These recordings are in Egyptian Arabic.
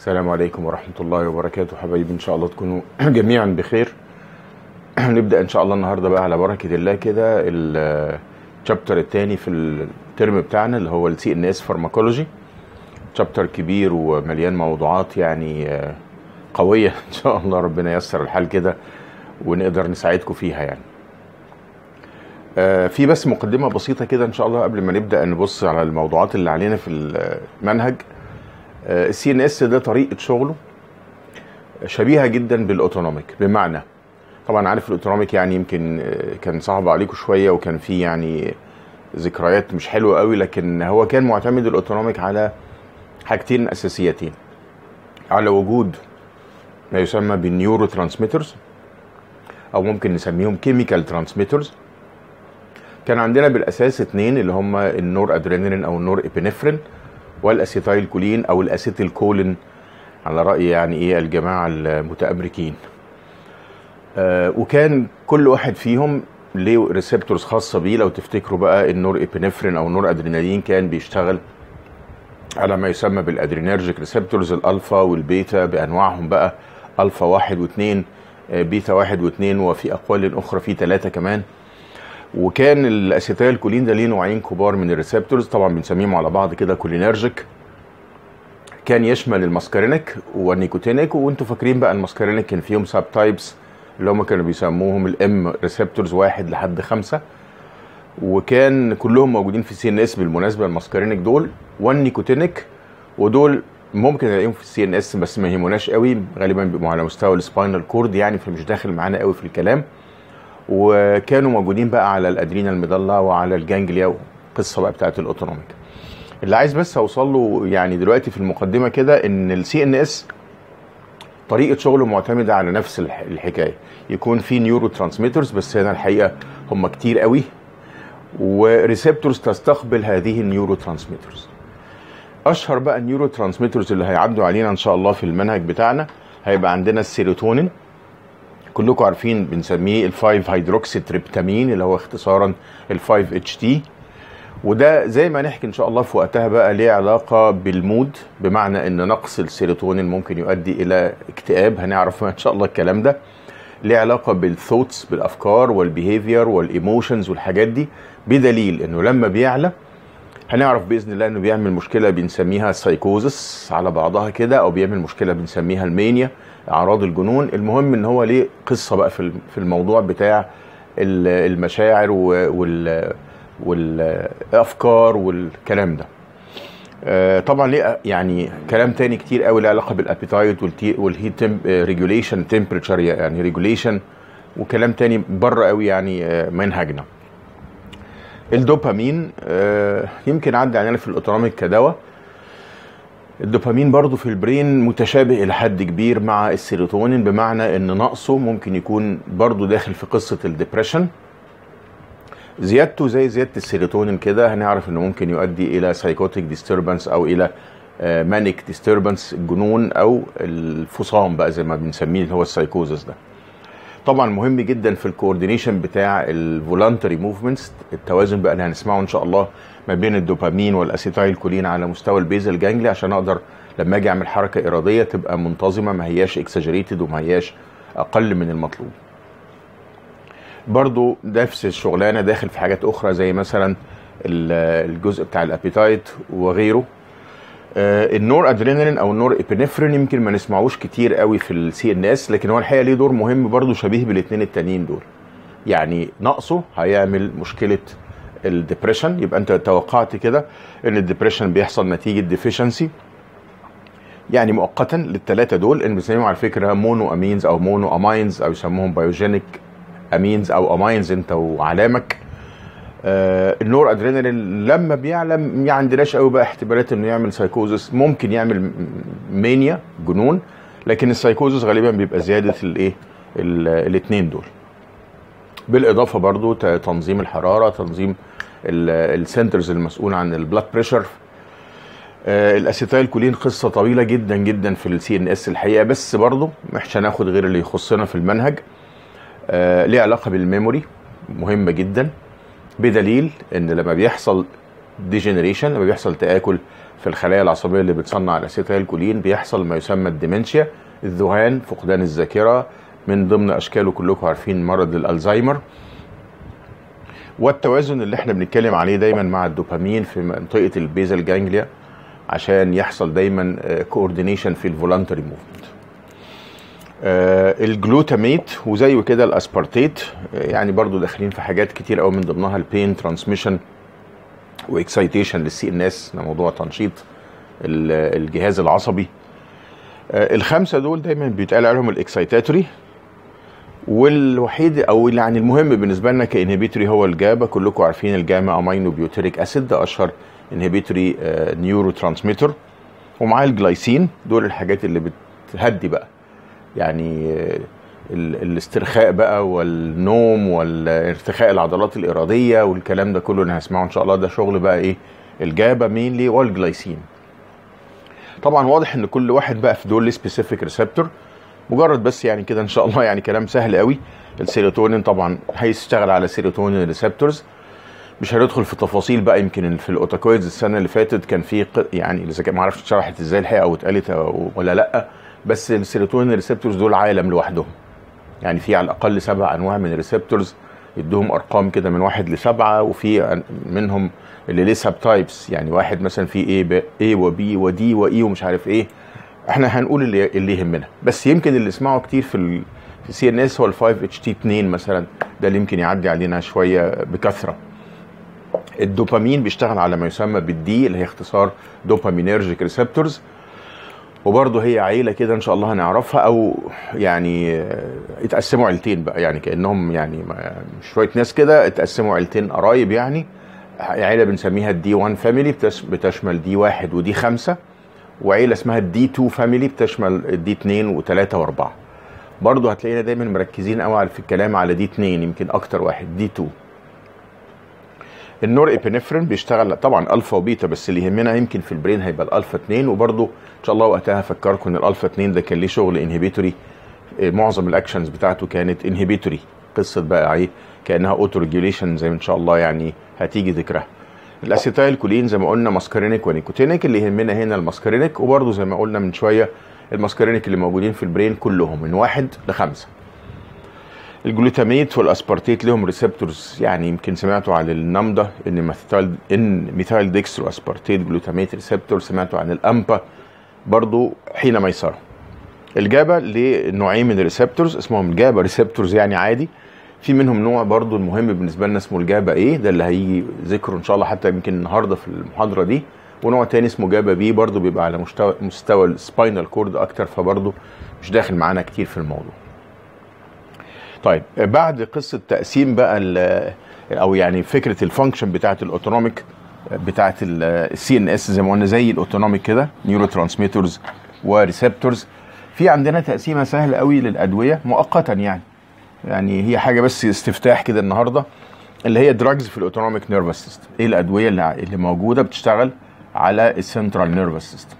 السلام عليكم ورحمة الله وبركاته حبايبي إن شاء الله تكونوا جميعا بخير نبدأ إن شاء الله النهاردة بقى على بركة الله كده الشابتر الثاني في الترم بتاعنا اللي هو السي ان اس فارماكولوجي شابتر كبير ومليان موضوعات يعني آه، قوية إن شاء الله ربنا ييسر الحال كده ونقدر نساعدكم فيها يعني آه، في بس مقدمة بسيطة كده إن شاء الله قبل ما نبدأ نبص على الموضوعات اللي علينا في المنهج السي ان اس ده طريقه شغله شبيهه جدا بالاوتونوميك بمعنى طبعا عارف الاوتونوميك يعني يمكن آه، كان صعب عليكم شويه وكان في يعني ذكريات مش حلوه قوي لكن هو كان معتمد الاوتونوميك على حاجتين اساسيتين على وجود ما يسمى بالنيورو ترانسميترز او ممكن نسميهم كيميكال ترانسميترز كان عندنا بالاساس اتنين اللي هم النور ادرينالين او النور ابنفرين والاسيتايل كولين او الاسيتيل كولين على راي يعني ايه الجماعه المتامركين آه وكان كل واحد فيهم ليه ريسبتورز خاصه بيه لو تفتكروا بقى النور ابنفرين او النور ادرينالين كان بيشتغل على ما يسمى بالادرينرجيك ريسبتورز الالفا والبيتا بانواعهم بقى الفا واحد واثنين آه، بيتا واحد واثنين وفي اقوال اخرى في ثلاثه كمان وكان الاسيتايل كولين ده ليه نوعين كبار من الريسبتورز طبعا بنسميهم على بعض كده كولينرجيك كان يشمل الماسكارينيك والنيكوتينيك وانتوا فاكرين بقى الماسكارينيك كان فيهم سب تايبس اللي هم كانوا بيسموهم الام ريسبتورز واحد لحد خمسة وكان كلهم موجودين في السي ان اس بالمناسبه الماسكارينيك دول والنيكوتينيك ودول ممكن نلاقيهم في السي ان اس بس ما يهموناش قوي غالبا بيبقوا على مستوى السباينال كورد يعني فمش داخل معانا قوي في الكلام وكانوا موجودين بقى على الادرينال ميدالا وعلى الجانجليا والقصه بقى بتاعت الاوتونوميك اللي عايز بس اوصل له يعني دلوقتي في المقدمه كده ان السي ان اس طريقه شغله معتمده على نفس الح- الحكايه يكون في نيورو ترانسميترز بس هنا الحقيقه هم كتير قوي وريسبتورز تستقبل هذه النيورو ترانسميترز اشهر بقى النيورو ترانسميترز اللي هيعدوا علينا ان شاء الله في المنهج بتاعنا هيبقى عندنا السيروتونين كلكم عارفين بنسميه ال5 هيدروكسي تريبتامين اللي هو اختصارا ال5 اتش تي وده زي ما نحكي ان شاء الله في وقتها بقى ليه علاقه بالمود بمعنى ان نقص السيروتونين ممكن يؤدي الى اكتئاب هنعرف ان شاء الله الكلام ده ليه علاقه بالثوتس بالافكار والبيهيفير والايموشنز والحاجات دي بدليل انه لما بيعلى هنعرف باذن الله انه بيعمل مشكله بنسميها سايكوزس على بعضها كده او بيعمل مشكله بنسميها المانيا اعراض الجنون المهم ان هو ليه قصه بقى في الم- في الموضوع بتاع ال- المشاعر و- وال والافكار والكلام ده آه، طبعا ليه يعني كلام تاني كتير قوي له علاقه بالابيتايت والهيت ريجوليشن تمبريتشر يعني ريجوليشن وكلام تاني بره قوي يعني آه، منهجنا الدوبامين آه، يمكن عدى علينا في الاوتونوميك كدواء الدوبامين برضو في البرين متشابه الى حد كبير مع السيروتونين بمعنى ان نقصه ممكن يكون برضو داخل في قصه الدبريشن زيادته زي زياده السيروتونين كده هنعرف انه ممكن يؤدي الى سايكوتيك ديستربنس او الى مانيك ديستربنس الجنون او الفصام بقى زي ما بنسميه اللي هو السايكوزس ده طبعا مهم جدا في الكوردينيشن بتاع الفولانتري موفمنتس التوازن بقى اللي هنسمعه ان شاء الله ما بين الدوبامين والاسيتايل كولين على مستوى البيزل جانجلي عشان اقدر لما اجي اعمل حركه اراديه تبقى منتظمه ما هياش اكسجريتد وما هياش اقل من المطلوب برضو نفس الشغلانه داخل في حاجات اخرى زي مثلا ال- الجزء بتاع الابيتايت وغيره آه، النور ادرينالين او النور ابنفرين يمكن ما نسمعوش كتير قوي في السي ان اس لكن هو الحقيقه ليه دور مهم برضو شبيه بالاثنين التانيين دول يعني نقصه هيعمل مشكله الدبريشن يبقى انت توقعت كده ان الدبريشن بيحصل نتيجه ديفيشنسي يعني مؤقتا للثلاثه دول اللي بنسميهم على فكره مونو امينز او مونو اماينز او يسموهم بايوجينيك امينز او اماينز انت وعلامك آه النور ادرينالين لما بيعلى ما عندناش قوي بقى احتمالات انه يعمل سايكوزس ممكن يعمل م- مانيا جنون لكن السايكوزس غالبا بيبقى زياده الايه الاثنين دول بالاضافه برضو ت- تنظيم الحراره تنظيم السنترز المسؤول عن البلاد بريشر الاسيتايل كولين قصه طويله جدا جدا في السي ان اس الحقيقه بس برضو مش هناخد غير اللي يخصنا في المنهج آه ليه علاقه بالميموري مهمه جدا بدليل ان لما بيحصل ديجنريشن لما بيحصل تاكل في الخلايا العصبيه اللي بتصنع الاسيتايل كولين بيحصل ما يسمى الديمنشيا الذهان فقدان الذاكره من ضمن اشكاله كلكم عارفين مرض الالزهايمر والتوازن اللي احنا بنتكلم عليه دايما مع الدوبامين في منطقه البيزل جانجليا عشان يحصل دايما كوردينيشن في الفولانتري موفمنت الجلوتاميت وزيه كده الاسبارتيت آه، يعني برضو داخلين في حاجات كتير قوي من ضمنها البين ترانسميشن واكسايتيشن للسي ان اس موضوع تنشيط ال- الجهاز العصبي آه، الخمسه دول دايما بيتقال عليهم الاكسايتاتوري والوحيد او يعني المهم بالنسبه لنا كانهبيتوري هو الجابا كلكم عارفين الجاما امينو بيوتريك اسيد ده اشهر انهبيتوري نيورو ترانسميتر ومعاه الجلايسين دول الحاجات اللي بتهدي بقى يعني آه، ال- الاسترخاء بقى والنوم والارتخاء العضلات الاراديه والكلام ده كله انا هسمعه ان شاء الله ده شغل بقى ايه الجابا مينلي والجلايسين طبعا واضح ان كل واحد بقى في دول سبيسيفيك ريسبتور مجرد بس يعني كده ان شاء الله يعني كلام سهل قوي السيروتونين طبعا هيشتغل على سيروتونين ريسبتورز مش هندخل في تفاصيل بقى يمكن في الاوتاكويدز السنه اللي فاتت كان في ق- يعني اذا كان ما اعرفش اتشرحت ازاي الحقيقه او اتقالت أو- ولا لا بس السيروتونين ريسبتورز دول عالم لوحدهم يعني في على الاقل سبع انواع من الريسبتورز يدوهم ارقام كده من واحد لسبعه وفي أن- منهم اللي ليه سب تايبس يعني واحد مثلا في ايه ب ايه وبي ودي واي ومش عارف ايه احنا هنقول اللي اللي يهمنا بس يمكن اللي اسمعه كتير في ال في سي ان اس هو ال 5 اتش تي 2 مثلا ده اللي يمكن يعدي علينا شويه بكثره الدوبامين بيشتغل على ما يسمى بالدي اللي هي اختصار دوبامينيرجيك ريسبتورز وبرضه هي عيله كده ان شاء الله هنعرفها او يعني آه، اتقسموا عيلتين بقى يعني كانهم يعني ما- شويه ناس كده اتقسموا عيلتين قرايب يعني عيله بنسميها الدي 1 فاميلي بتشمل دي واحد ودي خمسه وعيله اسمها الدي 2 فاميلي بتشمل الدي 2 و3 و4 برضه هتلاقينا دايما مركزين قوي في الكلام على دي 2 يمكن اكتر واحد دي 2 النور ابنفرين بيشتغل طبعا الفا وبيتا بس اللي يهمنا يمكن في البرين هيبقى الالفا 2 وبرضه ان شاء الله وقتها هفكركم ان الالفا 2 ده كان ليه شغل انهبيتوري معظم الاكشنز بتاعته كانت انهبيتوري قصه بقى ايه كانها اوتو ريجوليشن زي ما ان شاء الله يعني هتيجي ذكرها الاسيتايل كولين زي ما قلنا ماسكارينيك ونيكوتينيك اللي يهمنا هنا الماسكارينيك وبرضه زي ما قلنا من شويه الماسكارينيك اللي موجودين في البرين كلهم من واحد لخمسه الجلوتاميت والاسبارتيت لهم ريسبتورز يعني يمكن سمعتوا عن النمدا ان ميثايل ان ميثايل ديكسترو اسبارتيت جلوتاميت ريسبتور سمعتوا عن الامبا برضو حين ميسره الجابا لنوعين من الريسبتورز اسمهم جابا ريسبتورز يعني عادي في منهم نوع برضو المهم بالنسبه لنا اسمه الجابا ايه ده اللي هيجي ذكره ان شاء الله حتى يمكن النهارده في المحاضره دي ونوع تاني اسمه جابا بي برضو بيبقى على مستوى مستوى السباينال كورد اكتر فبرضو مش داخل معانا كتير في الموضوع طيب بعد قصه تقسيم بقى ال- او يعني فكره الفانكشن بتاعه الاوتونوميك بتاعه السي ان اس زي ما قلنا زي الاوتونوميك كده نيورو ترانسميترز وريسبتورز في عندنا تقسيمه سهله قوي للادويه مؤقتا يعني يعني هي حاجه بس استفتاح كده النهارده اللي هي دراجز في الاوتونوميك نيرفس سيستم ايه الادويه اللي, اللي موجوده بتشتغل على السنترال نيرفس سيستم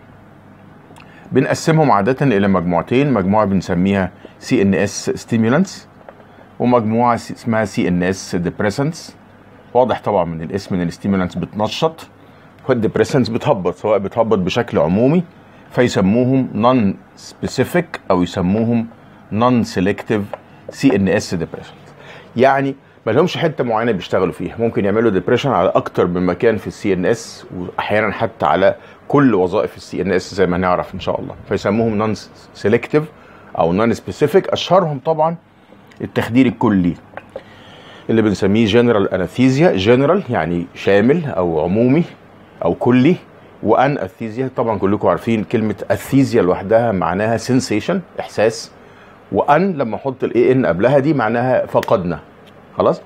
بنقسمهم عاده الى مجموعتين مجموعه بنسميها سي ان اس ستيمولانتس ومجموعه س- اسمها سي ان اس ديبريسنتس واضح طبعا من الاسم ان الستيمولانتس بتنشط والديبريسنتس بتهبط سواء بتهبط بشكل عمومي فيسموهم نون سبيسيفيك او يسموهم نون سيلكتيف سي ان اس ديبريشن يعني ما لهمش حته معينه بيشتغلوا فيها ممكن يعملوا ديبريشن على اكتر من مكان في السي ان اس واحيانا حتى على كل وظائف السي ان اس زي ما هنعرف ان شاء الله فيسموهم نون سيلكتيف او نون سبيسيفيك اشهرهم طبعا التخدير الكلي اللي بنسميه جنرال اناثيزيا جنرال يعني شامل او عمومي او كلي وان اثيزيا طبعا كلكم عارفين كلمه اثيزيا لوحدها معناها سensation احساس وان لما احط الاي ان قبلها دي معناها فقدنا خلاص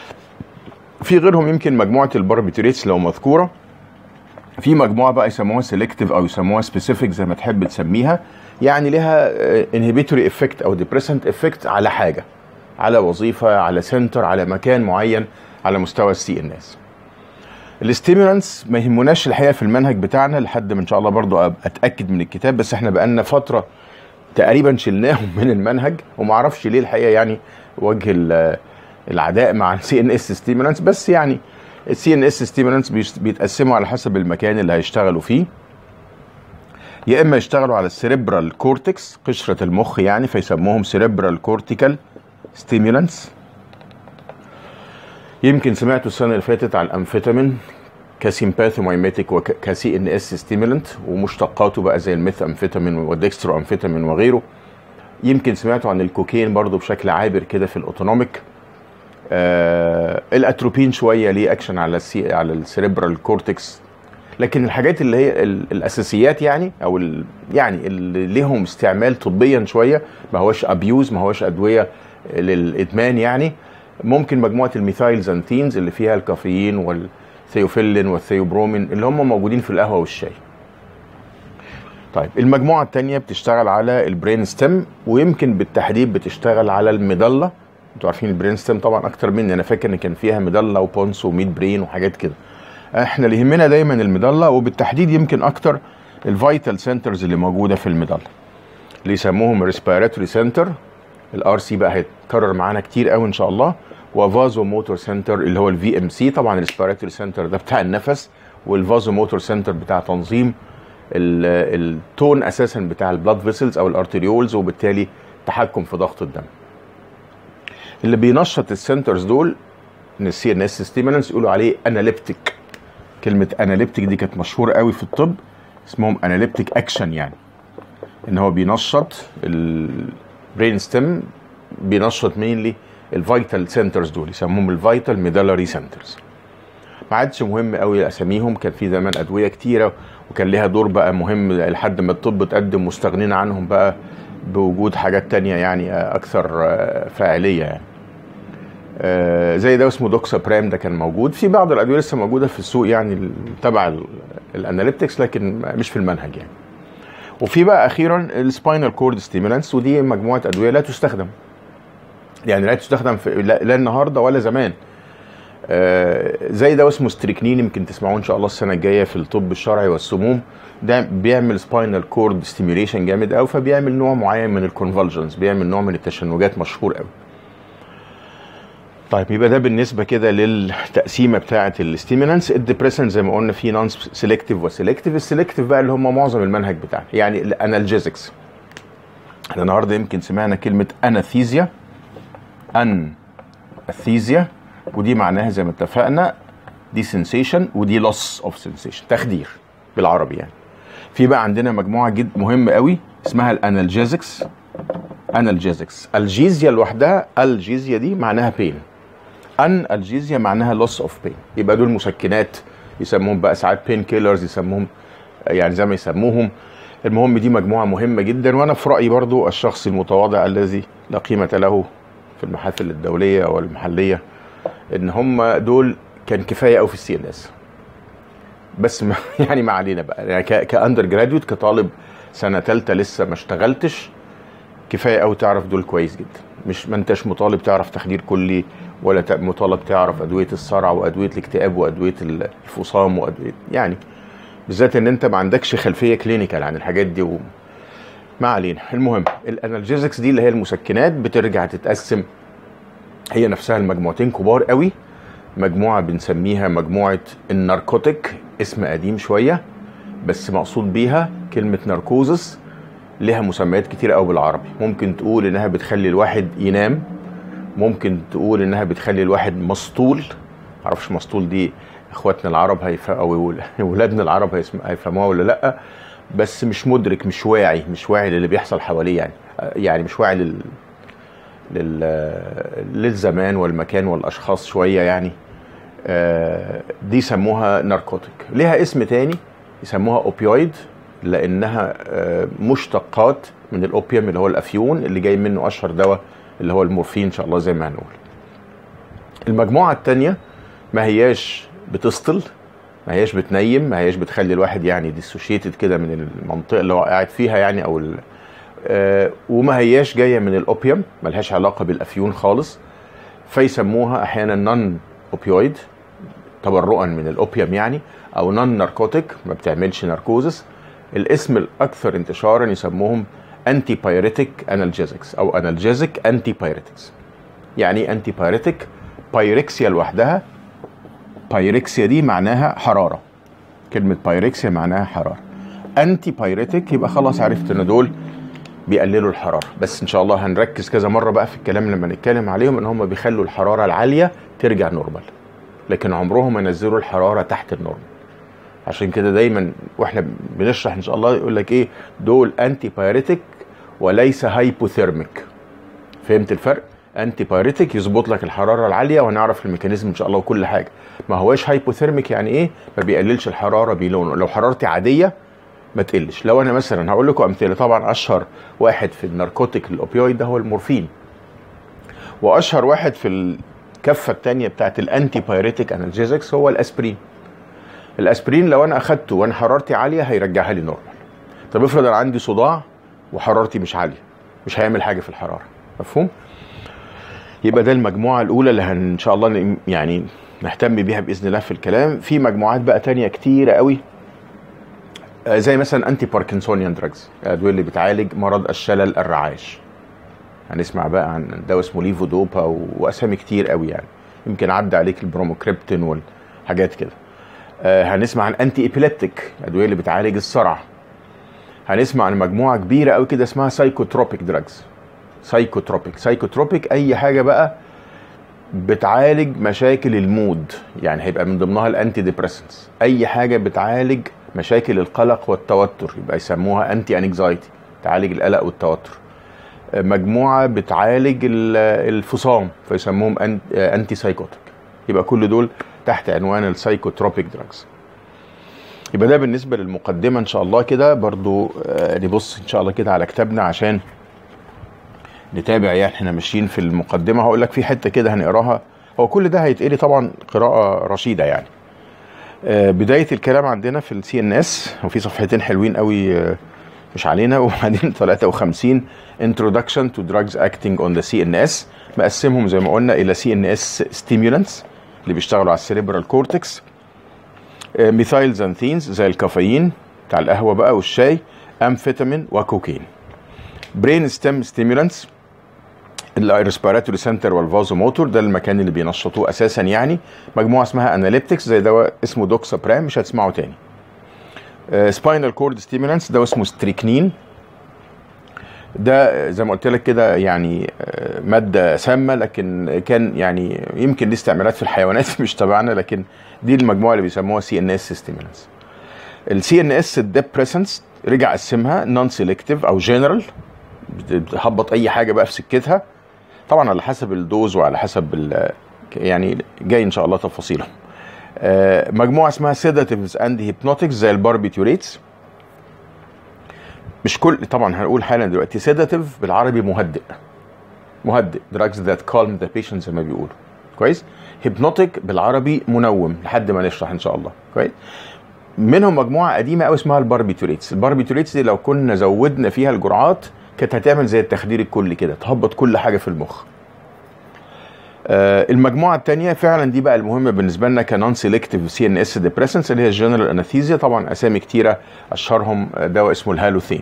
في غيرهم يمكن مجموعه الباربيتوريتس لو مذكوره في مجموعه بقى يسموها سيلكتيف او يسموها سبيسيفيك زي ما تحب تسميها يعني لها انهبيتوري افكت او ديبريسنت افكت على حاجه على وظيفه على سنتر على مكان معين على مستوى السي ان اس الاستيمولانس ما يهمناش الحقيقه في المنهج بتاعنا لحد ما ان شاء الله برضو أبقى اتاكد من الكتاب بس احنا بقالنا فتره تقريبا شلناهم من المنهج وما اعرفش ليه الحقيقه يعني وجه ال- العداء مع السي ان اس ستيمولانس بس يعني السي ان اس ستيمولانس بيتقسموا على حسب المكان اللي هيشتغلوا فيه يا اما يشتغلوا على السيريبرال كورتكس قشره المخ يعني فيسموهم سيريبرال كورتيكال ستيمولانس يمكن سمعتوا السنه اللي فاتت عن الامفيتامين كسيمباثومايميتيك وكسي ان اس ستيمولانت ومشتقاته بقى زي الميث امفيتامين وديكسترو امفيتامين وغيره يمكن سمعتوا عن الكوكين برضو بشكل عابر كده في الاوتونوميك آه الاتروبين شويه ليه اكشن على السي على السيريبرال كورتكس لكن الحاجات اللي هي الاساسيات يعني او يعني اللي ليهم استعمال طبيا شويه ما هوش ابيوز ما هوش ادويه للادمان يعني ممكن مجموعه الميثايلزانتينز اللي فيها الكافيين والثيوفيلين والثيوبرومين اللي هم موجودين في القهوه والشاي طيب المجموعه الثانيه بتشتغل على البرين ستيم ويمكن بالتحديد بتشتغل على المضله انتوا عارفين البرين ستيم طبعا اكتر مني انا فاكر ان كان فيها مضله وبونس وميد برين وحاجات كده احنا اللي يهمنا دايما المضله وبالتحديد يمكن اكتر الفيتال سنترز اللي موجوده في المضله اللي يسموهم ريسبيراتوري سنتر الار سي بقى هيتكرر معانا كتير قوي ان شاء الله وفازو موتور سنتر اللي هو الفي ام سي طبعا الريسبيراتوري سنتر ده بتاع النفس والفازو موتور سنتر بتاع تنظيم التون اساسا بتاع البلاد فيسلز او الارتريولز وبالتالي تحكم في ضغط الدم اللي بينشط السنترز دول ان السي ان اس ستيمولانس يقولوا عليه اناليبتيك كلمه اناليبتيك دي كانت مشهوره قوي في الطب اسمهم اناليبتيك اكشن يعني ان هو بينشط البرين ستيم بينشط مينلي الفيتال سنترز دول يسموهم الفيتال ميدالري سنترز ما عادش مهم قوي اساميهم كان في زمان ادويه كتيره وكان ليها دور بقى مهم لحد ما الطب تقدم مستغنين عنهم بقى بوجود حاجات تانية يعني اكثر فاعليه يعني زي ده اسمه دوكسا برام ده كان موجود في بعض الادويه لسه موجوده في السوق يعني تبع الاناليتكس لكن مش في المنهج يعني وفي بقى اخيرا السباينال كورد ستيمولانس ودي مجموعه ادويه لا تستخدم يعني لا تستخدم في لا النهارده ولا زمان زي ده اسمه ستريكنين يمكن تسمعوه ان شاء الله السنه الجايه في الطب الشرعي والسموم ده بيعمل سباينال كورد ستيميوليشن جامد قوي فبيعمل نوع معين من الكونفولجنز بيعمل نوع من التشنجات مشهور قوي طيب يبقى ده بالنسبه كده للتقسيمه بتاعه الستيمولانس الديبريسنت زي ما قلنا في نون سيلكتيف وسيلكتيف السيلكتيف بقى اللي هم معظم المنهج بتاعنا يعني الانالجيزكس احنا النهارده يمكن سمعنا كلمه اناثيزيا ان اثيزيا ودي معناها زي ما اتفقنا دي سنسيشن ودي لوس اوف سنسيشن تخدير بالعربي يعني في بقى عندنا مجموعه جد مهمه قوي اسمها الانالجيزكس انالجيزكس الجيزيا لوحدها الجيزيا دي معناها بين ان الجيزيا معناها لوس اوف بين يبقى دول مسكنات يسموهم بقى ساعات بين كيلرز يسموهم يعني زي ما يسموهم المهم دي مجموعه مهمه جدا وانا في رايي برضو الشخص المتواضع الذي لا قيمه له في المحافل الدوليه والمحليه ان هم دول كان كفايه قوي في السي ان اس بس ما يعني ما علينا بقى يعني كاندر جراديوت كطالب سنه ثالثه لسه ما اشتغلتش كفايه قوي تعرف دول كويس جدا مش ما انتش مطالب تعرف تخدير كلي ولا مطالب تعرف ادويه الصرع وادويه الاكتئاب وادويه الفصام وادويه يعني بالذات ان انت ما عندكش خلفيه كلينيكال عن الحاجات دي و... ما علينا المهم الانالجيزكس دي اللي هي المسكنات بترجع تتقسم هي نفسها المجموعتين كبار قوي مجموعه بنسميها مجموعه الناركوتيك اسم قديم شويه بس مقصود بيها كلمه ناركوزس لها مسميات كتير قوي بالعربي ممكن تقول انها بتخلي الواحد ينام ممكن تقول انها بتخلي الواحد مسطول معرفش مسطول دي اخواتنا العرب هيف او ولادنا العرب هيفهموها ولا لا بس مش مدرك مش واعي مش واعي للي بيحصل حواليه يعني يعني مش واعي لل... لل... للزمان والمكان والاشخاص شويه يعني دي سموها ناركوتيك ليها اسم تاني يسموها اوبيويد لانها مشتقات من الاوبيوم اللي هو الافيون اللي جاي منه اشهر دواء اللي هو المورفين ان شاء الله زي ما هنقول المجموعه الثانيه ما هياش بتسطل ما هياش بتنيم ما هياش بتخلي الواحد يعني ديسوشيتد كده من المنطقه اللي هو قاعد فيها يعني او ال آه وما هياش جايه من الاوبيوم ملهاش علاقه بالافيون خالص فيسموها احيانا نون اوبيويد تبرؤا من الاوبيوم يعني او نون ناركوتيك ما بتعملش ناركوزس الاسم الاكثر انتشارا يسموهم انتي بايريتيك انالجيزكس او انالجيزك انتي بايريتكس يعني ايه انتي بايريتيك بايركسيا لوحدها بايركسيا دي معناها حراره كلمه بايركسيا معناها حراره انتي بايريتك يبقى خلاص عرفت ان دول بيقللوا الحراره بس ان شاء الله هنركز كذا مره بقى في الكلام لما نتكلم عليهم ان هم بيخلوا الحراره العاليه ترجع نورمال لكن عمرهم ما ينزلوا الحراره تحت النورمال عشان كده دايما واحنا بنشرح ان شاء الله يقول لك ايه دول انتي بايريتك وليس هايبوثيرميك فهمت الفرق انتي بايريتك يظبط لك الحراره العاليه وهنعرف الميكانيزم ان شاء الله وكل حاجه ما هواش هايبوثيرميك يعني ايه ما بيقللش الحراره بلونه لو حرارتي عاديه ما تقلش لو انا مثلا هقول لكم امثله طبعا اشهر واحد في الناركوتيك الاوبيويد ده هو المورفين واشهر واحد في الكفه الثانيه بتاعت الانتي بايريتك انالجيزكس هو الاسبرين الاسبرين لو انا اخدته وانا حرارتي عاليه هيرجعها لي نورمال طب افرض انا عندي صداع وحرارتي مش عاليه مش هيعمل حاجه في الحراره مفهوم يبقى ده المجموعه الاولى اللي هن ان شاء الله ن- يعني نهتم بيها باذن الله في الكلام في مجموعات بقى تانية كتيره قوي آه، زي مثلا انتي باركنسونيان دراجز الادويه اللي بتعالج مرض الشلل الرعاش هنسمع بقى عن دواء اسمه ليفودوبا و- واسامي كتير قوي يعني يمكن عدى عليك البروموكريبتين والحاجات كده آه، هنسمع عن انتي ايبيليبتيك الادويه اللي بتعالج الصرع هنسمع عن مجموعه كبيره قوي كده اسمها سايكوتروبيك دراجز سايكوتروبيك سايكوتروبيك اي حاجه بقى بتعالج مشاكل المود يعني هيبقى من ضمنها الانتي ديبريسنس اي حاجه بتعالج مشاكل القلق والتوتر يبقى يسموها انتي انكزايتي تعالج القلق والتوتر مجموعه بتعالج ال- الفصام فيسموهم أن- انتي سايكوتيك يبقى كل دول تحت عنوان السايكوتروبيك دراجز يبقى ده بالنسبه للمقدمه ان شاء الله كده برضو آه، نبص ان شاء الله كده على كتابنا عشان نتابع يعني احنا ماشيين في المقدمه هقول لك في حته كده هنقراها هو كل ده هيتقري طبعا قراءه رشيده يعني آه، بدايه الكلام عندنا في السي ان اس وفي صفحتين حلوين قوي آه، مش علينا وبعدين 53 introduction to drugs acting on the CNS مقسمهم زي ما قلنا الى CNS stimulants اللي بيشتغلوا على السيريبرال كورتكس ميثايل زانثينز زي الكافيين بتاع القهوه بقى والشاي امفيتامين وكوكين برين ستيم ستيمولانتس الريسبيراتوري سنتر والفازو موتور ده المكان اللي بينشطوه اساسا يعني مجموعه اسمها اناليبتكس زي دواء اسمه دوكسا برام مش هتسمعه تاني سباينال كورد ستيمولانتس دواء اسمه ستريكنين ده زي ما قلت لك كده يعني آه، ماده سامه لكن كان يعني يمكن ليه استعمالات في الحيوانات مش تبعنا لكن دي المجموعه اللي بيسموها سي ان اس ستيمولانتس السي ان اس الديبريسنس رجع قسمها نون سيلكتيف او جنرال بتهبط اي حاجه بقى في سكتها طبعا على حسب الدوز وعلى حسب ال- يعني جاي ان شاء الله تفاصيلهم آه، مجموعه اسمها سيداتيفز اند هيبنوتكس زي الباربيتوريتس مش كل طبعا هنقول حالا دلوقتي سيداتيف بالعربي مهدئ مهدئ drugs that calm the patient زي ما بيقولوا كويس هيبنوتيك بالعربي منوم لحد ما نشرح ان شاء الله كويس منهم مجموعه قديمه قوي اسمها الباربيتوريتس الباربيتوريتس دي لو كنا زودنا فيها الجرعات كانت هتعمل زي التخدير الكلي كده تهبط كل حاجه في المخ آه، المجموعه الثانيه فعلا دي بقى المهمه بالنسبه لنا كنون سيلكتيف سي ان اس ديبريسنس اللي هي الجنرال انستيزيا طبعا اسامي كتيره اشهرهم دواء اسمه الهالوثين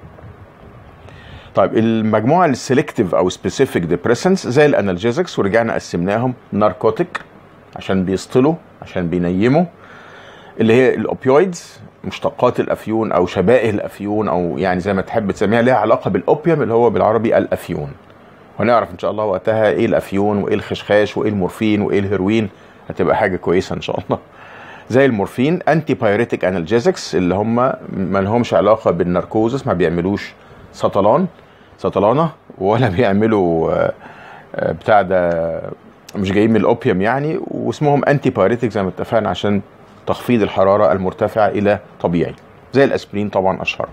طيب المجموعه السيلكتيف او سبيسيفيك ديبريسنس زي الانالجيزكس ورجعنا قسمناهم ناركوتيك عشان بيسطلوا عشان بينيموا اللي هي الاوبيويدز مشتقات الافيون او شبائه الافيون او يعني زي ما تحب تسميها ليها علاقه بالاوبيوم اللي هو بالعربي الافيون وهنعرف ان شاء الله وقتها ايه الافيون وايه الخشخاش وايه المورفين وايه الهيروين هتبقى حاجه كويسه ان شاء الله زي المورفين انتي بايريتك انالجيزكس اللي هم ما لهمش علاقه بالناركوزس ما بيعملوش سطلان سطلانه ولا بيعملوا آه، آه، بتاع ده مش جايين من الاوبيوم يعني واسمهم انتي بايريتك زي ما اتفقنا عشان تخفيض الحراره المرتفعه الى طبيعي زي الاسبرين طبعا اشهر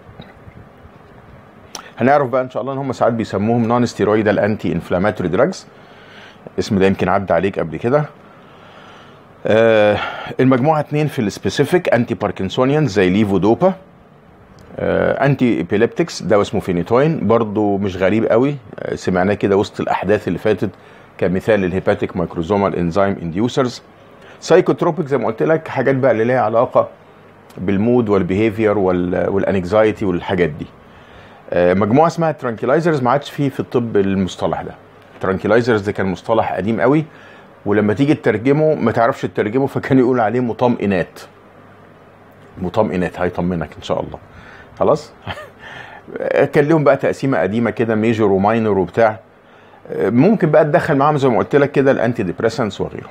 هنعرف بقى ان شاء الله ان هم ساعات بيسموهم نون ستيرويدال انتي انفلاماتوري دراجز الاسم ده يمكن عدى عليك قبل كده آه المجموعه اتنين في السبيسيفيك انتي باركنسونيان زي ليفودوبا آه انتي ايبيليبتكس ده اسمه فينيتوين برضو مش غريب قوي آه سمعناه كده وسط الاحداث اللي فاتت كمثال للهيباتيك مايكروزومال انزيم انديوسرز سايكوتروبيك زي ما قلت لك حاجات بقى اللي ليها علاقه بالمود والبيهيفير والانكزايتي والحاجات دي آه، مجموعه اسمها ترانكيلايزرز ما عادش فيه في الطب المصطلح ده ترانكيلايزرز ده كان مصطلح قديم قوي ولما تيجي تترجمه ما تعرفش تترجمه فكان يقول عليه مطمئنات مطمئنات هيطمنك ان شاء الله خلاص كان لهم بقى تقسيمه قديمه كده ميجور وماينور وبتاع ممكن بقى تدخل معاهم زي ما قلت لك كده الانتي ديبريسنس وغيره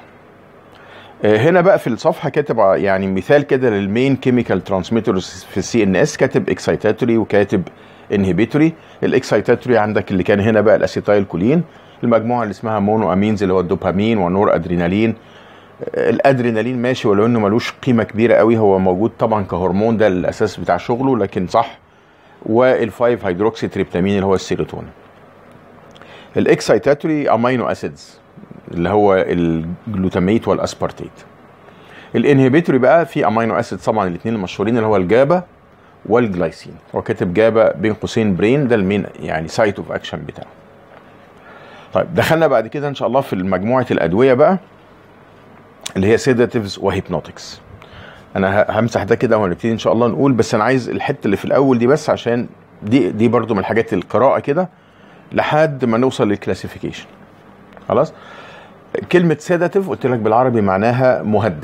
هنا بقى في الصفحه كاتب يعني مثال كده للمين كيميكال ترانسميترز في السي ان اس كاتب اكسايتاتوري وكاتب انهبيتوري الاكسايتاتوري عندك اللي كان هنا بقى الاسيتايل كولين المجموعه اللي اسمها مونو امينز اللي هو الدوبامين ونور ادرينالين الادرينالين ماشي ولو انه ملوش قيمه كبيره قوي هو موجود طبعا كهرمون ده الاساس بتاع شغله لكن صح والفايف هيدروكسي تريبتامين اللي هو السيروتونين الاكسايتاتوري امينو اسيدز اللي هو الجلوتاميت والاسبارتيت الانهبيتوري بقى في امينو اسيد طبعا الاثنين المشهورين اللي هو الجابا والجلايسين هو كاتب جابا بين قوسين برين ده المين يعني سايت اوف اكشن بتاعه طيب دخلنا بعد كده ان شاء الله في مجموعه الادويه بقى اللي هي سيداتيفز وهيبنوتكس انا همسح ده كده وهنبتدي ان شاء الله نقول بس انا عايز الحته اللي في الاول دي بس عشان دي دي برضو من الحاجات القراءه كده لحد ما نوصل للكلاسيفيكيشن خلاص كلمه سيداتيف قلت لك بالعربي معناها مهدئ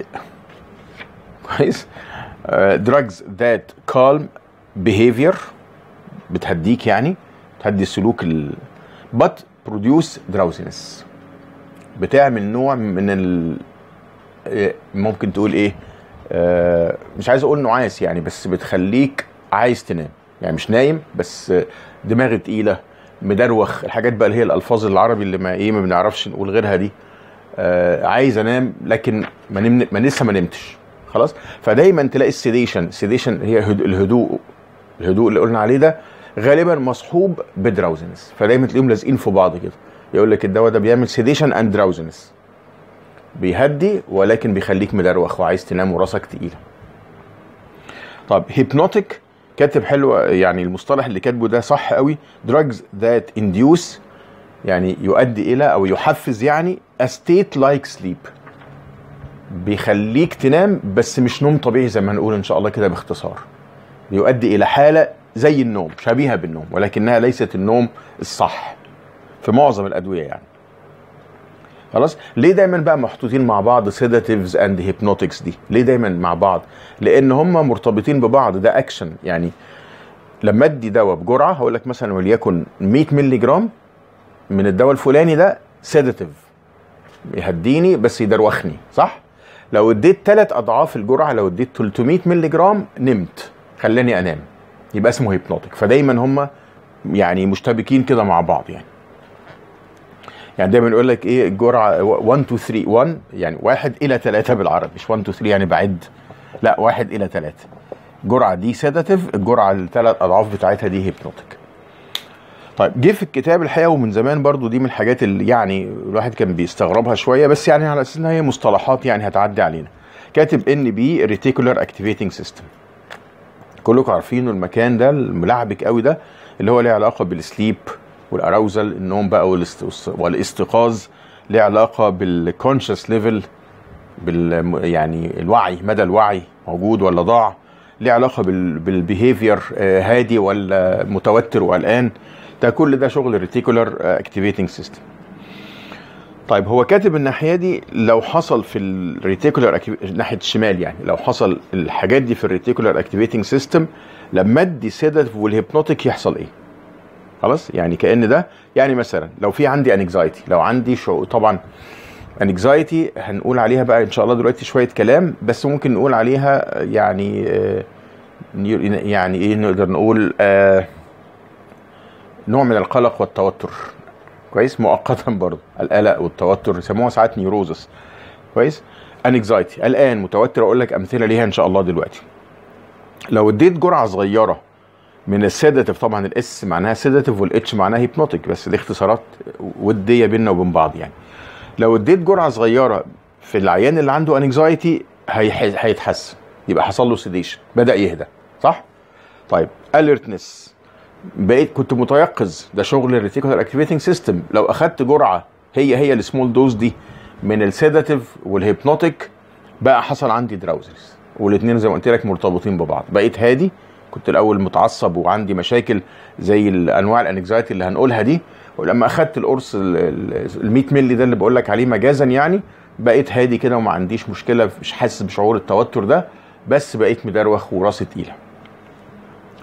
كويس دراجز ذات كالم بيهيفير بتهديك يعني بتهدي السلوك ال but produce drowsiness بتعمل نوع من ال ممكن تقول ايه آه مش عايز اقول نعاس يعني بس بتخليك عايز تنام يعني مش نايم بس دماغي تقيله مدروخ الحاجات بقى اللي هي الالفاظ العربي اللي ما ايه ما بنعرفش نقول غيرها دي آه عايز انام لكن ما, نم... ما لسه ما نمتش خلاص فدايما تلاقي السيديشن السيديشن هي الهدوء الهدوء اللي قلنا عليه ده غالبا مصحوب بدراوزنس فدايما تلاقيهم لازقين في بعض كده يقول لك الدواء ده بيعمل سيديشن اند دراوزنس بيهدي ولكن بيخليك مدروخ وعايز تنام وراسك تقيله طب هيبنوتيك كاتب حلو يعني المصطلح اللي كاتبه ده صح قوي drugs that induce يعني يؤدي الى او يحفز يعني a state like sleep بيخليك تنام بس مش نوم طبيعي زي ما هنقول ان شاء الله كده باختصار بيؤدي الى حاله زي النوم شبيهه بالنوم ولكنها ليست النوم الصح في معظم الادويه يعني خلاص ليه دايما بقى محطوطين مع بعض سيداتيفز اند هيبنوتكس دي ليه دايما مع بعض لان هم مرتبطين ببعض ده اكشن يعني لما ادي دواء بجرعه هقول لك مثلا وليكن 100 مللي جرام من الدواء الفلاني ده سيداتيف يهديني بس يدروخني صح لو اديت ثلاث اضعاف الجرعه لو اديت 300 مللي جرام نمت خلاني انام يبقى اسمه هيبنوتيك فدايما هم يعني مشتبكين كده مع بعض يعني يعني دايما يقول لك ايه الجرعه 1 2 3 1 يعني 1 الى 3 بالعربي مش 1 2 3 يعني بعد لا 1 الى 3 الجرعه دي سيداتيف الجرعه الثلاث اضعاف بتاعتها دي هيبنوتيك طيب جه في الكتاب الحقيقه ومن زمان برضو دي من الحاجات اللي يعني الواحد كان بيستغربها شويه بس يعني على اساس انها هي مصطلحات يعني هتعدي علينا كاتب ان بي ريتيكولار اكتيفيتنج سيستم كلكم عارفين المكان ده الملعبك قوي ده اللي هو ليه علاقه بالسليب والاراوزل النوم بقى والاستيقاظ ليه علاقه بالكونشس ليفل بال يعني الوعي مدى الوعي موجود ولا ضاع ليه علاقه بالبيهيفير هادي ولا متوتر وقلقان ده كل ده شغل الريتيكولار اكتيفيتنج سيستم طيب هو كاتب الناحيه دي لو حصل في الريتيكولار ناحيه الشمال يعني لو حصل الحاجات دي في الريتيكولار اكتيفيتنج سيستم لما ادي سيداتيف والهيبنوتيك يحصل ايه خلاص يعني كان ده يعني مثلا لو في عندي انكزايتي لو عندي شو طبعا انكزايتي هنقول عليها بقى ان شاء الله دلوقتي شويه كلام بس ممكن نقول عليها يعني آه يعني ايه نقدر نقول آه نوع من القلق والتوتر كويس مؤقتا برضه القلق والتوتر يسموها ساعات نيوروزس كويس انكزايتي قلقان متوتر اقول لك امثله ليها ان شاء الله دلوقتي لو اديت جرعه صغيره من السيداتيف طبعا الاس معناها سيداتيف والاتش معناها هيبنوتيك بس دي اختصارات وديه بيننا وبين بعض يعني لو اديت جرعه صغيره في العيان اللي عنده انكزايتي هيتحسن يبقى حصل له سيديشن بدا يهدى صح طيب اليرتنس بقيت كنت متيقظ ده شغل الريتيكولار اكتيفيتنج سيستم لو اخدت جرعه هي هي السمول دوز دي من السيداتيف والهيبنوتيك بقى حصل عندي دراوزنس والاثنين زي ما قلت لك مرتبطين ببعض بقيت هادي كنت الاول متعصب وعندي مشاكل زي انواع الانكزايتي اللي هنقولها دي ولما اخدت القرص ال 100 مللي ده اللي بقول لك عليه مجازا يعني بقيت هادي كده وما عنديش مشكله مش حاسس بشعور التوتر ده بس بقيت مدروخ وراسي تقيله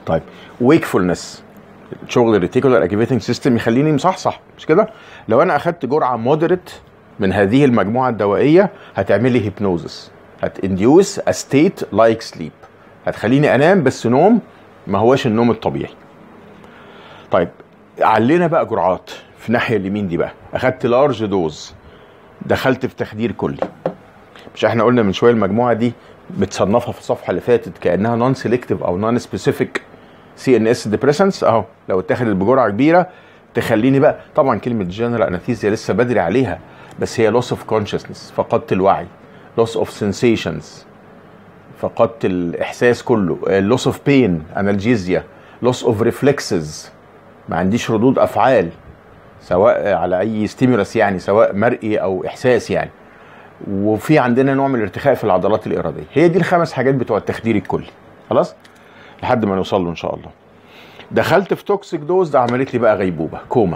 طيب ويكفولنس شغل الريتيكولار اكتيفيتنج سيستم يخليني مصحصح مش كده لو انا اخدت جرعه مودريت من هذه المجموعه الدوائيه هتعمل لي هيبنوزس هتنديوس ا ستيت لايك سليب هتخليني انام بس نوم ما هواش النوم الطبيعي طيب علينا بقى جرعات في الناحيه اليمين دي بقى اخدت لارج دوز دخلت في تخدير كلي مش احنا قلنا من شويه المجموعه دي متصنفه في الصفحه اللي فاتت كانها نون سيلكتيف او نون سبيسيفيك سي ان اس ديبريسنس اهو لو اتخذت بجرعه كبيره تخليني بقى طبعا كلمه جنرال انستيزيا لسه بدري عليها بس هي لوس اوف كونشسنس فقدت الوعي لوس اوف سنسيشنز فقدت الاحساس كله لوس اوف بين انالجيزيا لوس اوف ريفلكسز ما عنديش ردود افعال سواء على اي ستيمولس يعني سواء مرئي او احساس يعني وفي عندنا نوع من الارتخاء في العضلات الاراديه هي دي الخمس حاجات بتوع التخدير الكلي خلاص لحد ما نوصل له ان شاء الله دخلت في توكسيك دوز ده عملت لي بقى غيبوبه كوما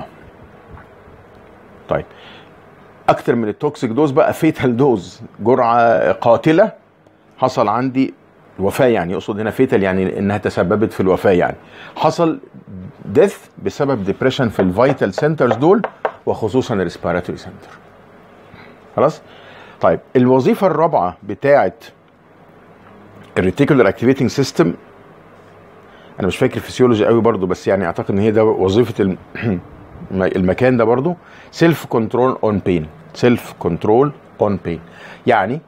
طيب اكتر من التوكسيك دوز بقى فيتال دوز جرعه قاتله حصل عندي وفاه يعني يقصد هنا فيتال يعني انها تسببت في الوفاه يعني حصل ديث بسبب ديبريشن في الفيتال سنترز دول وخصوصا الريسبيراتوري سنتر خلاص طيب الوظيفه الرابعه بتاعه الريتيكولار اكتيفيتنج سيستم انا مش فاكر الفسيولوجي قوي برضو بس يعني اعتقد ان هي ده وظيفه المكان ده برضو سيلف كنترول اون بين سيلف كنترول اون بين يعني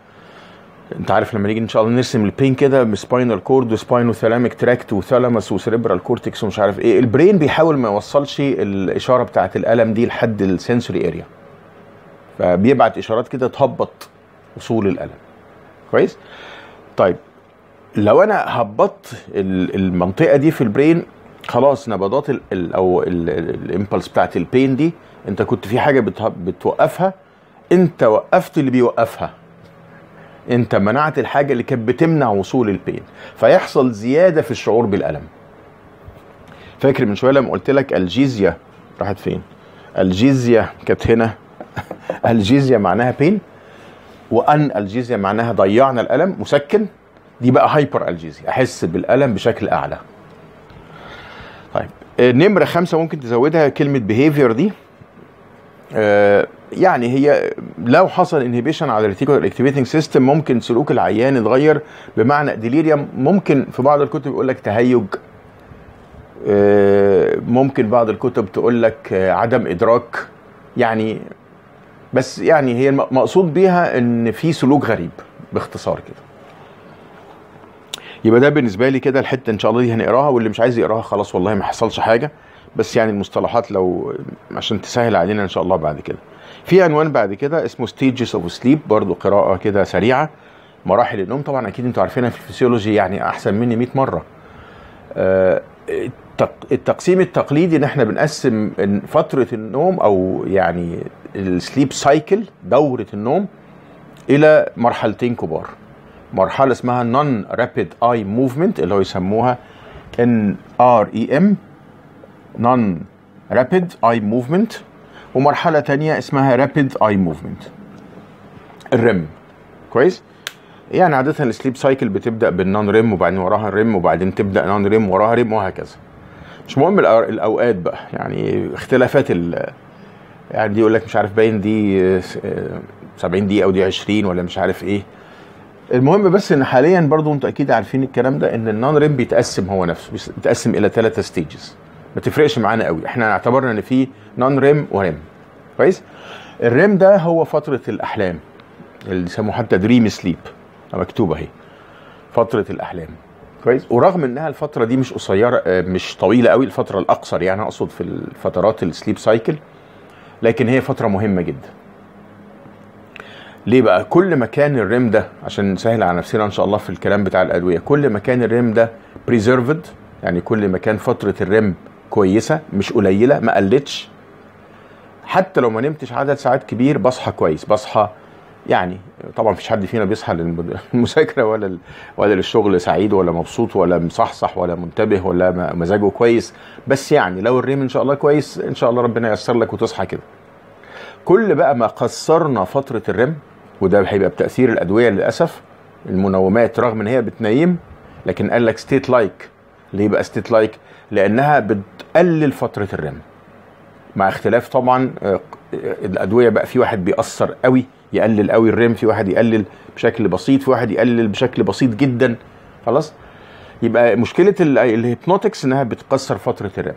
انت عارف لما نيجي ان شاء الله نرسم البين كده بسباينال كورد وسباينو ثالاميك تراكت وثالاموس وسيريبرال كورتكس ومش عارف ايه البرين بيحاول ما يوصلش الاشاره بتاعه الالم دي لحد السنسوري اريا فبيبعت اشارات كده تهبط وصول الالم كويس طيب لو انا هبطت المنطقه دي في البرين خلاص نبضات ال ال او الامبلس بتاعت البين دي انت كنت في حاجه بتوقفها انت وقفت اللي بيوقفها انت منعت الحاجه اللي كانت بتمنع وصول البين فيحصل زياده في الشعور بالالم فاكر من شويه لما قلت لك الجيزيا راحت فين الجيزيا كانت هنا الجيزيا معناها بين وان الجيزيا معناها ضيعنا الالم مسكن دي بقى هايبر الجيزيا احس بالالم بشكل اعلى طيب نمره خمسه ممكن تزودها كلمه بيهيفير دي آه يعني هي لو حصل انهبيشن على الريتيكولار اكتيفيتنج سيستم ممكن سلوك العيان يتغير بمعنى ديليريوم ممكن في بعض الكتب يقول لك تهيج آه ممكن بعض الكتب تقول لك آه عدم ادراك يعني بس يعني هي مقصود بيها ان في سلوك غريب باختصار كده يبقى ده بالنسبه لي كده الحته ان شاء الله دي هنقراها واللي مش عايز يقراها خلاص والله ما حصلش حاجه بس يعني المصطلحات لو عشان تسهل علينا ان شاء الله بعد كده في عنوان بعد كده اسمه ستيجز اوف سليب برضو قراءه كده سريعه مراحل النوم طبعا اكيد انتوا عارفينها في الفسيولوجي يعني احسن مني 100 مره آه التقسيم التقليدي ان احنا بنقسم فتره النوم او يعني السليب سايكل دوره النوم الى مرحلتين كبار مرحله اسمها نون رابيد اي موفمنت اللي هو يسموها ان ار اي ام نون رابيد اي موفمنت ومرحله تانية اسمها رابيد اي موفمنت الريم كويس يعني عاده السليب سايكل بتبدا بالنون ريم وبعدين وراها الريم وبعدين تبدا نون ريم وراها ريم وهكذا مش مهم الاوقات بقى يعني اختلافات ال يعني دي يقول لك مش عارف باين دي 70 دقيقه ودي 20 ولا مش عارف ايه المهم بس ان حاليا برضو انتوا اكيد عارفين الكلام ده ان النون ريم بيتقسم هو نفسه بيتقسم الى ثلاثه ستيجز ما تفرقش معانا قوي احنا اعتبرنا ان في نون ريم وريم كويس الريم ده هو فتره الاحلام اللي يسموه حتى دريم سليب مكتوبه اهي فتره الاحلام كويس ورغم انها الفتره دي مش قصيره مش طويله قوي الفتره الاقصر يعني اقصد في الفترات السليب سايكل لكن هي فتره مهمه جدا ليه بقى كل ما كان الريم ده عشان نسهل على نفسنا ان شاء الله في الكلام بتاع الادويه كل ما كان الريم ده بريزيرفد يعني كل ما كان فتره الريم كويسه مش قليله ما قلتش حتى لو ما نمتش عدد ساعات كبير بصحى كويس بصحى يعني طبعا مفيش حد فينا بيصحى للمذاكره ولا ولا للشغل سعيد ولا مبسوط ولا مصحصح ولا منتبه ولا مزاجه كويس بس يعني لو الريم ان شاء الله كويس ان شاء الله ربنا ييسر لك وتصحى كده كل بقى ما قصرنا فتره الريم وده هيبقى بتاثير الادويه للاسف المنومات رغم ان هي بتنيم لكن قال لك ستيت لايك ليه بقى ستيت لايك لانها بتقلل فتره الرم مع اختلاف طبعا آه، الادويه بقى في واحد بيأثر قوي يقلل قوي الرم في واحد يقلل بشكل بسيط في واحد يقلل بشكل بسيط جدا خلاص يبقى مشكله ال- الهيبنوتكس انها بتقصر فتره الرم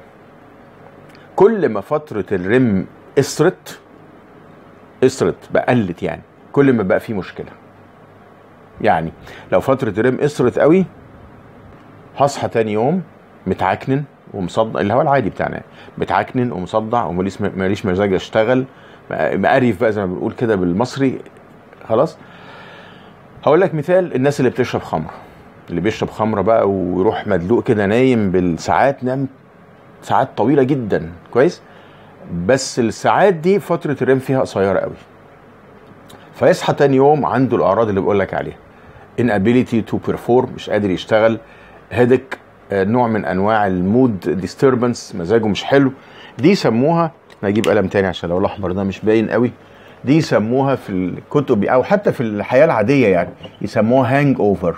كل ما فتره الرم قصرت قصرت بقى قلت يعني كل ما بقى في مشكله يعني لو فتره الرم قصرت قوي هصحى تاني يوم متعكنن ومصدع اللي هو العادي بتاعنا يعني. متعكنن ومصدع وماليش ماليش مزاج اشتغل مقرف بقى زي ما بنقول كده بالمصري خلاص هقول لك مثال الناس اللي بتشرب خمره اللي بيشرب خمره بقى ويروح مدلوق كده نايم بالساعات نام ساعات طويله جدا كويس بس الساعات دي فتره الريم فيها قصيره قوي فيصحى تاني يوم عنده الاعراض اللي بقول لك عليها inability to perform مش قادر يشتغل هيدك نوع من انواع المود ديستربنس مزاجه مش حلو دي يسموها انا اجيب قلم تاني عشان لو الاحمر ده مش باين قوي دي يسموها في الكتب او حتى في الحياه العاديه يعني يسموها هانج اوفر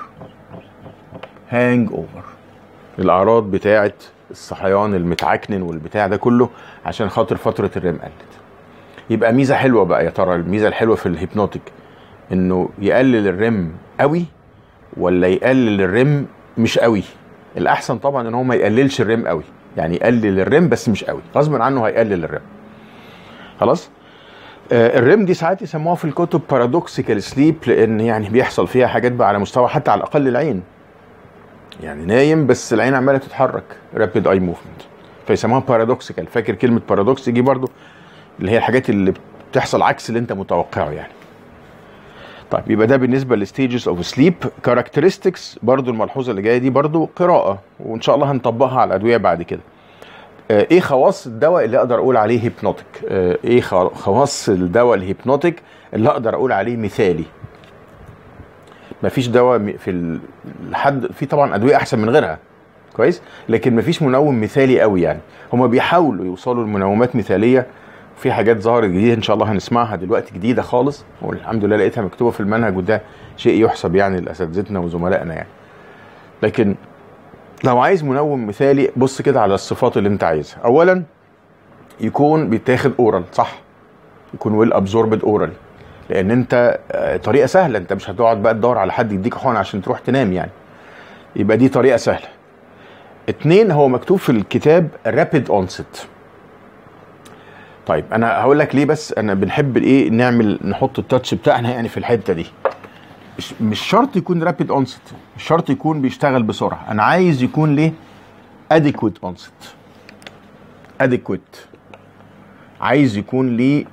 هانج اوفر الاعراض بتاعه الصحيان المتعكنن والبتاع ده كله عشان خاطر فتره الريم قلت يبقى ميزه حلوه بقى يا ترى الميزه الحلوه في الهيبنوتيك انه يقلل الريم قوي ولا يقلل الريم مش قوي الاحسن طبعا ان هو ما يقللش الريم قوي يعني يقلل الريم بس مش قوي غصب عنه هيقلل الريم خلاص آه الريم دي ساعات يسموها في الكتب بارادوكسيكال سليب لان يعني بيحصل فيها حاجات بقى على مستوى حتى على الاقل العين يعني نايم بس العين عماله تتحرك رابيد اي موفمنت فيسموها بارادوكسيكال فاكر كلمه بارادوكس دي برضو اللي هي الحاجات اللي بتحصل عكس اللي انت متوقعه يعني طيب يبقى ده بالنسبه للستيجز اوف سليب كاركترستكس برضو الملحوظه اللي جايه دي برضو قراءه وان شاء الله هنطبقها على الادويه بعد كده آه ايه خواص الدواء اللي اقدر اقول عليه هيبنوتيك آه ايه خواص الدواء الهيبنوتيك اللي اقدر اقول عليه مثالي مفيش دواء في الحد في طبعا ادويه احسن من غيرها كويس لكن مفيش منوم مثالي قوي يعني هما بيحاولوا يوصلوا لمنومات مثاليه في حاجات ظهرت جديده ان شاء الله هنسمعها دلوقتي جديده خالص والحمد لله لقيتها مكتوبه في المنهج وده شيء يحسب يعني لاساتذتنا وزملائنا يعني لكن لو عايز منوم مثالي بص كده على الصفات اللي انت عايزها اولا يكون بيتاخد اورال صح يكون ويل ابزوربد اورال لان انت طريقه سهله انت مش هتقعد بقى تدور على حد يديك حقن عشان تروح تنام يعني يبقى دي طريقه سهله اتنين هو مكتوب في الكتاب رابيد اونست طيب انا هقول لك ليه بس انا بنحب ايه نعمل نحط التاتش بتاعنا يعني في الحته دي مش, مش شرط يكون رابيد اونست مش شرط يكون بيشتغل بسرعه انا عايز يكون ليه اديكويت اونست اديكويت عايز يكون ليه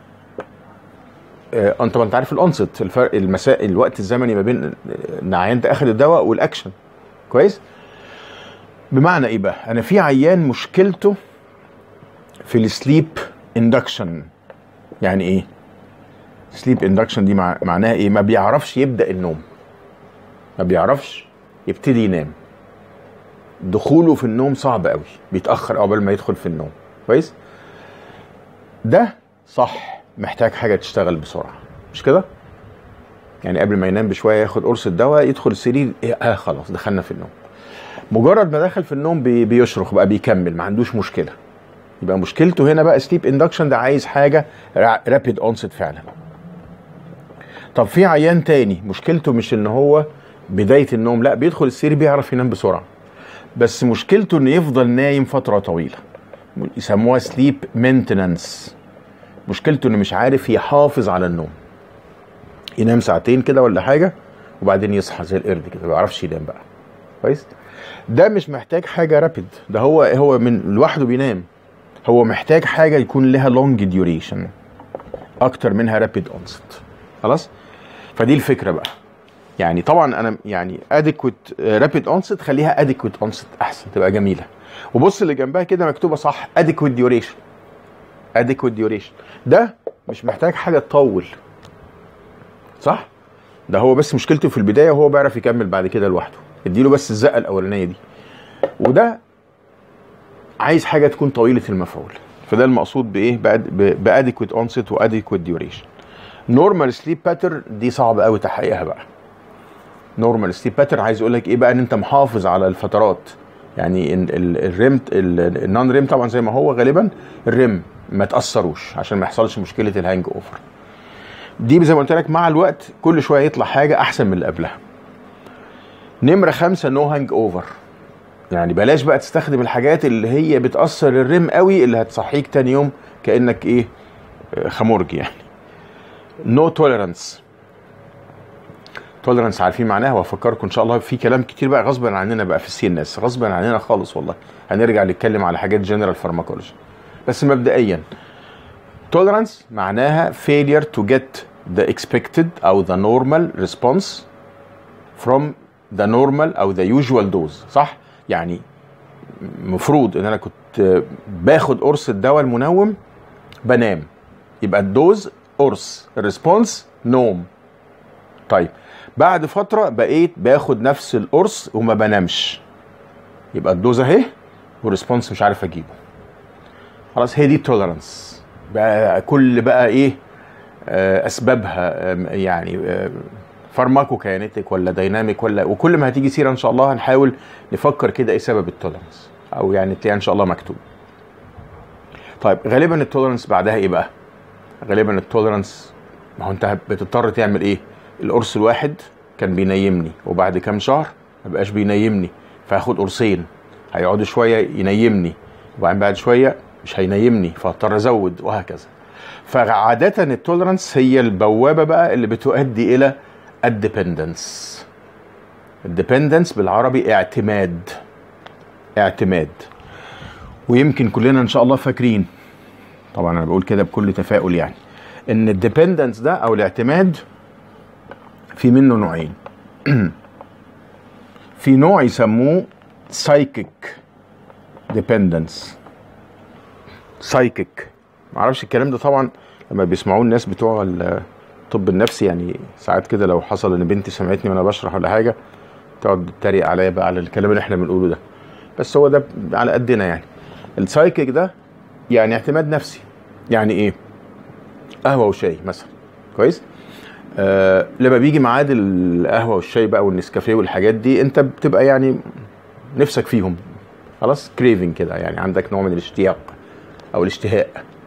آه انت انت عارف الانست الفرق المساء الوقت الزمني ما بين ان عيان ده اخذ الدواء والاكشن كويس بمعنى ايه بقى انا في عيان مشكلته في السليب اندكشن يعني ايه سليب اندكشن دي مع... معناها ايه ما بيعرفش يبدا النوم ما بيعرفش يبتدي ينام دخوله في النوم صعب قوي بيتاخر قبل ما يدخل في النوم كويس ده صح محتاج حاجه تشتغل بسرعه مش كده يعني قبل ما ينام بشويه ياخد قرص الدواء يدخل السرير إيه اه خلاص دخلنا في النوم مجرد ما دخل في النوم بي بيشرخ بقى بيكمل ما عندوش مشكله يبقى مشكلته هنا بقى سليب اندكشن ده عايز حاجه رابيد اونست فعلا طب في عيان تاني مشكلته مش ان هو بدايه النوم لا بيدخل السرير بيعرف ينام بسرعه بس مشكلته انه يفضل نايم فتره طويله يسموها سليب مينتننس مشكلته انه مش عارف يحافظ على النوم ينام ساعتين كده ولا حاجه وبعدين يصحى زي القرد كده ما بيعرفش ينام بقى كويس ده مش محتاج حاجه رابيد ده هو هو من لوحده بينام هو محتاج حاجه يكون لها لونج ديوريشن اكتر منها رابيد اونست خلاص فدي الفكره بقى يعني طبعا انا يعني اديكويت رابيد اونست خليها اديكويت اونست احسن تبقى جميله وبص اللي جنبها كده مكتوبه صح اديكويت ديوريشن اديكويت ديوريشن ده مش محتاج حاجه تطول صح ده هو بس مشكلته في البدايه وهو بيعرف يكمل بعد كده لوحده اديله بس الزقه الاولانيه دي وده عايز حاجه تكون طويله المفعول فده المقصود بايه باديكويت اونست واديكويت ديوريشن نورمال سليب باتر دي صعب قوي تحقيقها بقى نورمال سليب باتر عايز اقول لك ايه بقى ان انت محافظ على الفترات يعني ال- ال- الريم ال- النون ريم طبعا زي ما هو غالبا الريم ما تاثروش عشان ما يحصلش مشكله الهانج اوفر دي زي ما قلت لك مع الوقت كل شويه يطلع حاجه احسن من اللي قبلها نمره خمسة نو هانج اوفر يعني بلاش بقى تستخدم الحاجات اللي هي بتاثر الريم قوي اللي هتصحيك تاني يوم كانك ايه آه، خمرجي يعني نو توليرانس توليرانس عارفين معناها وافكركم ان شاء الله في كلام كتير بقى غصبا عننا بقى في السي ان اس غصبا عننا خالص والله هنرجع نتكلم على حاجات جنرال فارماكولوجي بس مبدئيا توليرانس معناها failure to get the expected او the normal response from the normal او the usual dose صح يعني مفروض ان انا كنت باخد قرص الدواء المنوم بنام يبقى الدوز قرص الريسبونس نوم طيب بعد فتره بقيت باخد نفس القرص وما بنامش يبقى الدوز اهي والريسبونس مش عارف اجيبه خلاص هي دي التوليرانس بقى كل بقى ايه آه، اسبابها آم، يعني فارماكو كاينتيك ولا دايناميك ولا وكل ما هتيجي سيره ان شاء الله هنحاول نفكر كده ايه سبب التوليرانس او يعني تلاقيها ان شاء الله مكتوب طيب غالبا التوليرانس بعدها ايه بقى غالبا التوليرانس ما هو انت بتضطر تعمل ايه القرص الواحد كان بينيمني وبعد كام شهر ما بقاش بينيمني فهاخد قرصين هيقعدوا شويه ينيمني وبعدين بعد شويه مش هينيمني فاضطر ازود وهكذا فعاده التوليرانس هي البوابه بقى اللي بتؤدي الى الديبندنس الديبندنس بالعربي اعتماد اعتماد ويمكن كلنا ان شاء الله فاكرين طبعا انا بقول كده بكل تفاؤل يعني ان الديبندنس ده او الاعتماد في منه نوعين في نوع يسموه سايكيك ديبندنس سايكيك معرفش الكلام ده طبعا لما بيسمعوه الناس بتوع الطب النفسي يعني ساعات كده لو حصل ان بنتي سمعتني وانا بشرح ولا حاجه تقعد تتريق عليا بقى على الكلام اللي احنا بنقوله ده بس هو ده على قدنا يعني السايكيك ده يعني اعتماد نفسي يعني ايه قهوه وشاي مثلا كويس آه لما بيجي ميعاد القهوه والشاي بقى والنسكافيه والحاجات دي انت بتبقى يعني نفسك فيهم خلاص كريفنج كده يعني عندك نوع من الاشتياق او الاشتهاء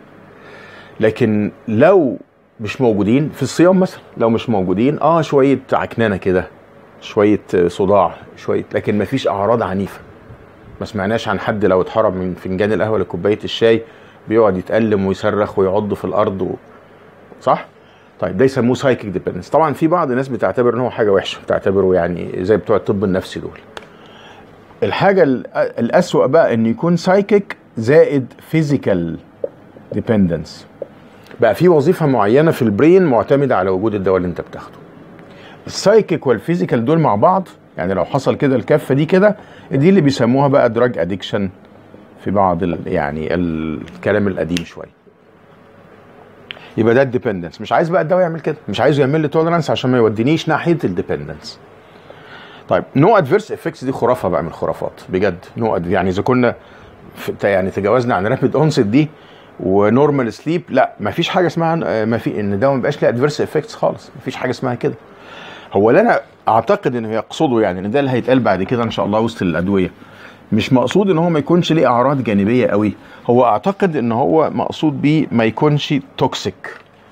لكن لو مش موجودين في الصيام مثلا لو مش موجودين اه شويه عكننه كده شويه صداع شويه لكن مفيش اعراض عنيفه ما سمعناش عن حد لو اتحرم من فنجان القهوه لكوبايه الشاي بيقعد يتألم ويصرخ ويعض في الارض و... صح؟ طيب ده يسموه سايكيك ديبندنس طبعا في بعض الناس بتعتبر ان هو حاجه وحشه بتعتبره يعني زي بتوع الطب النفسي دول الحاجه ال- الاسوأ بقى ان يكون سايكيك زائد فيزيكال ديبندنس بقى في وظيفه معينه في البرين معتمده على وجود الدواء اللي انت بتاخده السايكيك والفيزيكال دول مع بعض يعني لو حصل كده الكفه دي كده دي اللي بيسموها بقى دراج ادكشن في بعض ال يعني الكلام القديم شويه يبقى ده الديبندنس مش عايز بقى الدواء يعمل كده مش عايزه يعمل لي توليرانس عشان ما يودينيش ناحيه الديبندنس طيب نو ادفيرس افكتس دي خرافه بقى من الخرافات بجد نو يعني اذا كنا في يعني تجاوزنا عن رابيد اونست دي ونورمال سليب لا ما فيش حاجه اسمها ما في ان ده ما بيبقاش له ادفيرس افكتس خالص ما فيش حاجه اسمها كده هو اللي انا اعتقد انه يقصده يعني ان ده اللي هيتقال بعد كده ان شاء الله وسط الادويه مش مقصود ان هو ما يكونش ليه اعراض جانبيه قوي هو اعتقد ان هو مقصود بيه ما يكونش توكسيك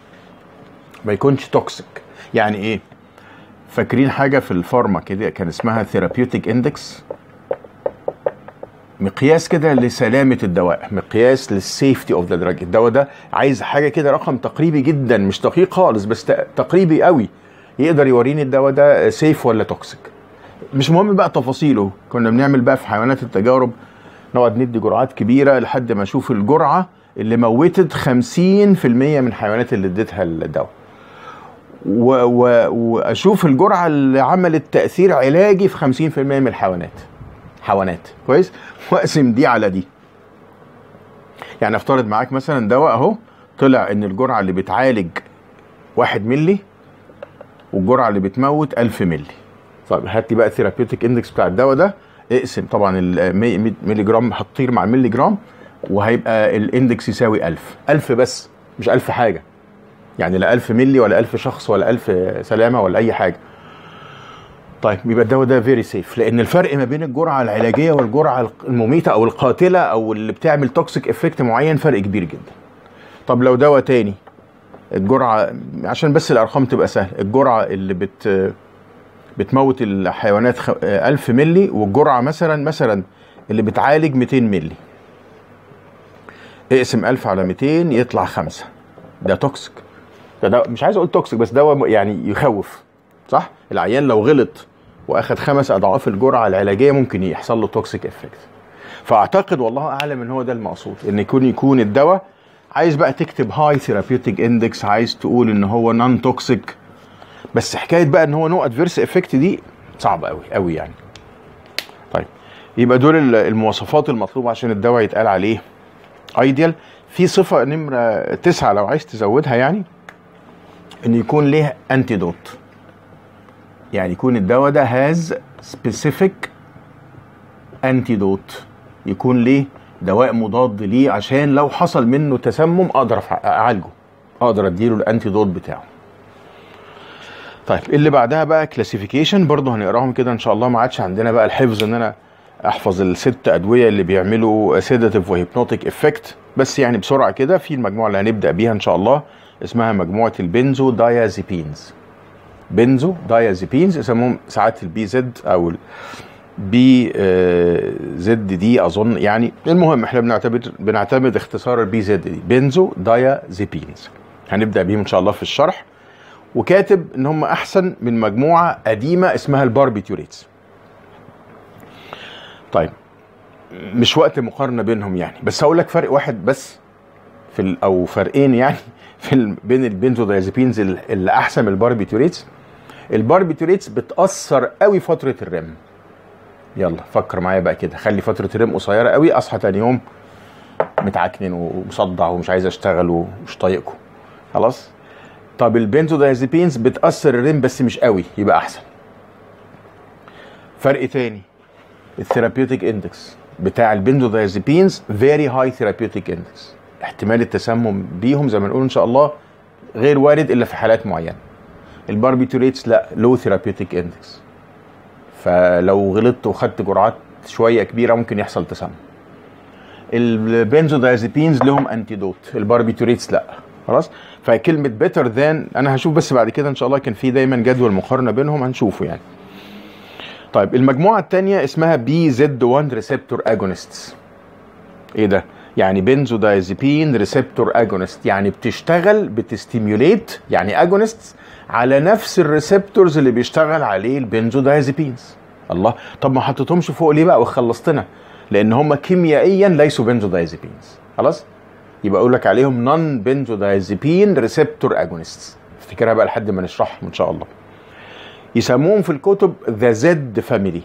ما يكونش توكسيك يعني ايه فاكرين حاجه في الفارما كده كان اسمها ثيرابيوتيك اندكس مقياس كده لسلامه الدواء مقياس للسيفتي اوف ذا دراج الدواء ده عايز حاجه كده رقم تقريبي جدا مش دقيق خالص بس ت- تقريبي قوي يقدر يوريني الدواء ده سيف ولا توكسيك مش مهم بقى تفاصيله كنا بنعمل بقى في حيوانات التجارب نقعد ندي جرعات كبيره لحد ما اشوف الجرعه اللي موتت 50% من الحيوانات اللي اديتها الدواء و و واشوف الجرعه اللي عملت تاثير علاجي في 50% من الحيوانات حيوانات كويس واقسم دي على دي يعني افترض معاك مثلا دواء اهو طلع ان الجرعه اللي بتعالج واحد ملي والجرعه اللي بتموت 1000 ملي طيب هات لي بقى الثيرابيوتيك اندكس بتاع الدواء ده اقسم طبعا ال 100 ملي جرام هتطير مع الملي جرام وهيبقى الاندكس يساوي 1000 1000 بس مش 1000 حاجه يعني لا 1000 ملي ولا 1000 شخص ولا 1000 سلامه ولا اي حاجه طيب يبقى الدواء ده فيري سيف لان الفرق ما بين الجرعه العلاجيه والجرعه المميته او القاتله او اللي بتعمل توكسيك افكت معين فرق كبير جدا طب لو دواء تاني الجرعه عشان بس الارقام تبقى سهله الجرعه اللي بت بتموت الحيوانات خ- 1000 ملي والجرعه مثلا مثلا اللي بتعالج 200 ملي اقسم 1000 على 200 يطلع خمسة ده توكسيك ده, ده مش عايز اقول توكسيك بس دواء يعني يخوف صح العيان لو غلط واخد خمس اضعاف الجرعه العلاجيه ممكن يحصل له توكسيك افكت فاعتقد والله اعلم ان هو ده المقصود ان يكون يكون الدواء عايز بقى تكتب هاي ثيرابيوتيك اندكس عايز تقول ان هو نون توكسيك بس حكايه بقى ان هو نو ادفيرس افكت دي صعبه قوي قوي يعني طيب يبقى دول ال- المواصفات المطلوبه عشان الدواء يتقال عليه ايديال في صفه نمره تسعه لو عايز تزودها يعني ان يكون ليه انتيدوت يعني يكون الدواء ده هاز سبيسيفيك انتيدوت يكون ليه دواء مضاد ليه عشان لو حصل منه تسمم اقدر أفع- اعالجه اقدر اديله الانتيدوت بتاعه طيب اللي بعدها بقى كلاسيفيكيشن برضه هنقراهم كده ان شاء الله ما عادش عندنا بقى الحفظ ان انا احفظ الست ادويه اللي بيعملوا سيداتيف وهيبنوتيك افكت بس يعني بسرعه كده في المجموعه اللي هنبدا بيها ان شاء الله اسمها مجموعه البنزو دايازيبينز بنزو دايازيبينز يسموهم ساعات البي زد او بي زد دي اظن يعني المهم احنا بنعتمد بنعتمد اختصار البي زد دي بنزو دايازيبينز هنبدا بيهم ان شاء الله في الشرح وكاتب ان هم احسن من مجموعه قديمه اسمها الباربيتوريتس طيب مش وقت مقارنه بينهم يعني بس هقول لك فرق واحد بس في ال- او فرقين يعني في ال- بين البنزودايازيبينز ال- اللي احسن من الباربيتوريتس الباربيتوريتس بتاثر قوي فتره الرم يلا فكر معايا بقى كده خلي فتره الرم قصيره قوي اصحى تاني يوم متعكنن ومصدع ومش عايز اشتغل ومش طايقكم خلاص طب البنزودايازيبينز بتاثر الرم بس مش قوي يبقى احسن فرق تاني الثيرابيوتيك اندكس بتاع البنزودايازيبينز فيري هاي ثيرابيوتيك اندكس احتمال التسمم بيهم زي ما نقول ان شاء الله غير وارد الا في حالات معينه الباربيتوريتس لا لو ثيرابيوتيك اندكس فلو غلطت وخدت جرعات شويه كبيره ممكن يحصل تسمم البنزودايازيبينز لهم انتيدوت الباربيتوريتس لا خلاص فكلمه بيتر ذان انا هشوف بس بعد كده ان شاء الله كان في دايما جدول مقارنه بينهم هنشوفه يعني طيب المجموعه الثانيه اسمها بي زد 1 ريسبتور اجونستس ايه ده يعني بنزودايزيبين ريسبتور اجونست يعني بتشتغل بتستيميوليت يعني اجونست على نفس الريسبتورز اللي بيشتغل عليه البنزودايزيبينز الله طب ما حطيتهمش فوق ليه بقى وخلصتنا لان هم كيميائيا ليسوا بنزودايزيبينز خلاص يبقى اقول لك عليهم نون بنزودايزيبين ريسبتور اجونست افتكرها بقى لحد ما نشرحهم ان شاء الله يسموهم في الكتب ذا زد فاميلي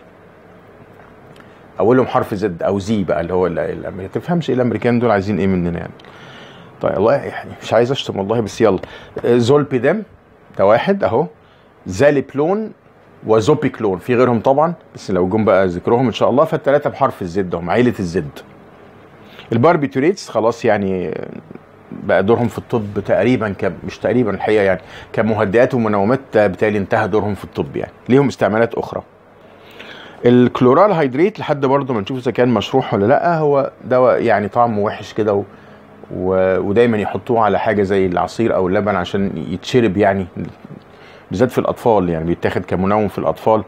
اولهم حرف زد او زي بقى اللي هو ال- ال- ما تفهمش ايه الامريكان دول عايزين ايه مننا يعني طيب والله يعني مش عايز اشتم والله بس يلا آه، زولبيدام ده واحد اهو زاليبلون وزوبيكلون في غيرهم طبعا بس لو جم بقى ذكرهم ان شاء الله فالثلاثه بحرف الزد هم عيله الزد الباربيتوريتس خلاص يعني آه، بقى دورهم في الطب تقريبا كم مش تقريبا الحقيقه يعني كمهدئات ومنومات آه، بالتالي انتهى دورهم في الطب يعني ليهم استعمالات اخرى الكلورال هيدريت لحد برضه ما نشوف اذا كان مشروح ولا لا هو دواء يعني طعمه وحش كده و... و... ودايما يحطوه على حاجه زي العصير او اللبن عشان يتشرب يعني بالذات في الاطفال يعني بيتاخد كمنوم في الاطفال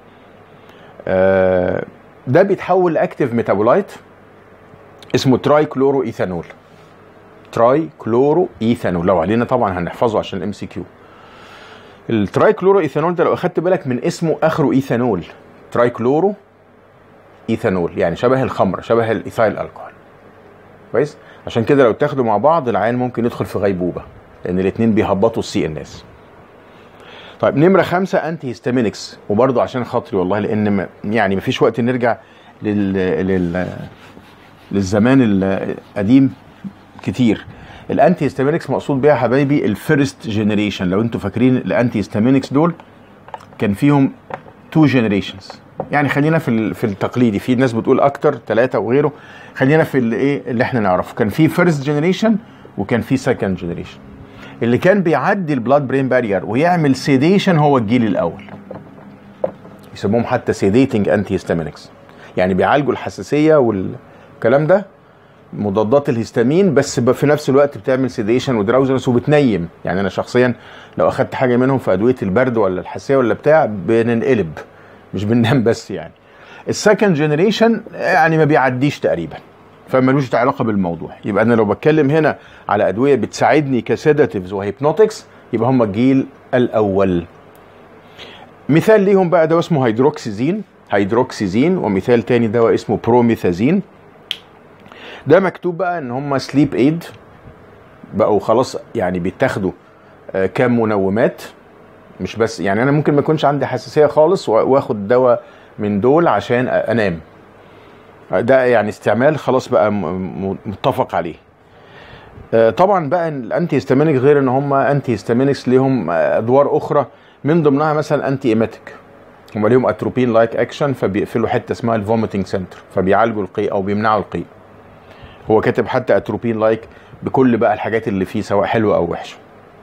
آه ده بيتحول لاكتيف ميتابولايت اسمه تراي كلورو ايثانول تراي كلورو ايثانول لو علينا طبعا هنحفظه عشان الام سي كيو التراي كلورو ايثانول ده لو اخدت بالك من اسمه اخره ايثانول تراي كلورو ايثانول يعني شبه الخمر شبه الايثايل الكحول كويس عشان كده لو تاخدوا مع بعض العيان ممكن يدخل في غيبوبه لان الاثنين بيهبطوا السي ان اس طيب نمره خمسة انتي هيستامينكس وبرضه عشان خاطري والله لان ما يعني مفيش وقت نرجع لل, لل... للزمان القديم كتير الانتي هيستامينكس مقصود بيها يا حبايبي الفيرست جنريشن لو انتوا فاكرين الانتي هيستامينكس دول كان فيهم تو جنريشنز يعني خلينا في ال- في التقليدي في ناس بتقول اكتر ثلاثه وغيره خلينا في الايه اللي احنا نعرفه كان في فيرست جنريشن وكان في سكند جنريشن اللي كان بيعدي البلاد برين بارير ويعمل سيديشن هو الجيل الاول يسموهم حتى سيديتنج انتي هيستامينكس يعني بيعالجوا الحساسيه والكلام ده مضادات الهستامين بس ب- في نفس الوقت بتعمل سيديشن ودراوزنس وبتنيم يعني انا شخصيا لو اخدت حاجه منهم في ادويه البرد ولا الحساسيه ولا بتاع بننقلب مش بننام بس يعني السكند جنريشن يعني ما بيعديش تقريبا فمالوش علاقه بالموضوع يبقى انا لو بتكلم هنا على ادويه بتساعدني كسيداتيفز وهيبنوتكس يبقى هم الجيل الاول مثال ليهم بقى دواء اسمه هيدروكسيزين هيدروكسيزين ومثال تاني دواء اسمه بروميثازين ده مكتوب بقى ان هم سليب ايد بقوا خلاص يعني بيتاخدوا آه، كمنومات مش بس يعني انا ممكن ما يكونش عندي حساسيه خالص وا- واخد دواء من دول عشان أ- انام ده يعني استعمال خلاص بقى م- م- متفق عليه آه، طبعا بقى الانتي هيستامينيك غير ان هم انتي هيستامينكس ليهم آه، ادوار اخرى من ضمنها مثلا انتي ايماتيك هم ليهم اتروبين لايك اكشن فبيقفلوا حته اسمها الفوميتنج سنتر فبيعالجوا القيء او بيمنعوا القيء هو كاتب حتى اتروبين لايك بكل بقى الحاجات اللي فيه سواء حلوه او وحشه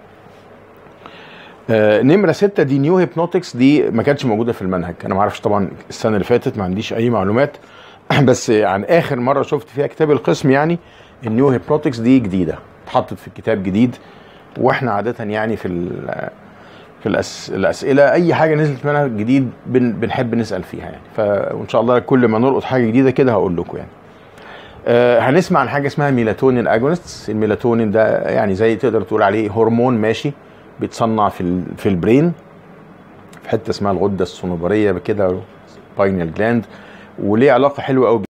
آه، نمره ستة دي نيو هيبنوتكس دي ما كانتش موجوده في المنهج انا ما اعرفش طبعا السنه اللي فاتت ما عنديش اي معلومات بس عن اخر مره شفت فيها كتاب القسم يعني النيو هيبنوتكس دي جديده اتحطت في كتاب جديد واحنا عاده يعني في ال- في الأس... الاسئله اي حاجه نزلت منها جديد بن... بنحب نسال فيها يعني ف... وان شاء الله كل ما نلقط حاجه جديده كده هقول لكم يعني آه هنسمع عن حاجه اسمها ميلاتونين اجونست الميلاتونين ده يعني زي تقدر تقول عليه هرمون ماشي بيتصنع في ال... في البرين في حته اسمها الغده الصنوبريه كده باينال جلاند وليه علاقه حلوه قوي